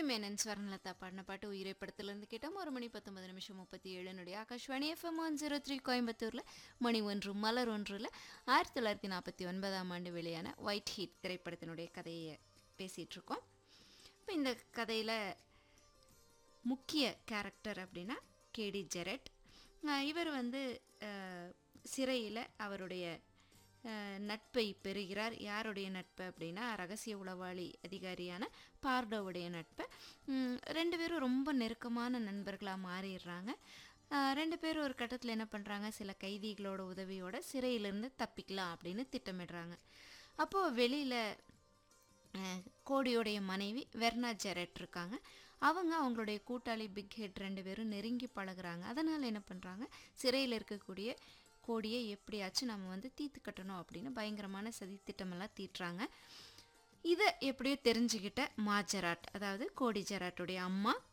மேனன் ஸ்வர்ணலதா பாடின பாட்டு உயிரை படத்துலேருந்து கேட்டோம் ஒரு மணி பத்தொன்பது நிமிஷம் முப்பத்தி ஏழுனுடைய Akashvani FM one zero three கோயம்புத்தூரில் மணி ஒன்று மலர் ஒன்றில் ஆயிரத்தி தொள்ளாயிரத்தி நாற்பத்தி ஒன்பதாம் ஆண்டு வெளியான ஒயிட் ஹீட் திரைப்படத்தினுடைய கதையை பேசிகிட்டு இருக்கோம் இப்போ இந்த கதையில் முக்கிய கேரக்டர் அப்படின்னா கேடி ஜெரட் அஹ் இவர் வந்து சிறையில் அவருடைய அஹ், நட்பை பெறுகிறார் யாருடைய நட்பு அப்படின்னா ரகசிய உளவாளி அதிகாரியான பார்டோவுடைய நட்பை உம், ரெண்டு பேரும் ரொம்ப நெருக்கமான நண்பர்களாக மாறிடுறாங்க அஹ், ரெண்டு பேரும் ஒரு கட்டத்தில் என்ன பண்ணுறாங்க சில கைதிகளோட உதவியோட சிறையிலேருந்து தப்பிக்கலாம் அப்படின்னு திட்டமிடுறாங்க அப்போது வெளியில் அஹ் கோடியோடைய மனைவி வெர்னா ஜெரட் இருக்காங்க அவங்க அவங்களுடைய கூட்டாளி பிக் ஹெட் ரெண்டு பேரும் நெருங்கி பழகுறாங்க அதனால் என்ன பண்ணுறாங்க சிறையில் இருக்கக்கூடிய கோடியை எப்படியாச்சும் நம்ம வந்து தீர்த்து கட்டணும் அப்படின்னு பயங்கரமான சதி திட்டமெல்லாம் தீட்டுறாங்க இதை எப்படியோ தெரிஞ்சுக்கிட்ட மாஜராட் அதாவது கோடி ஜெராட்டுடைய அம்மா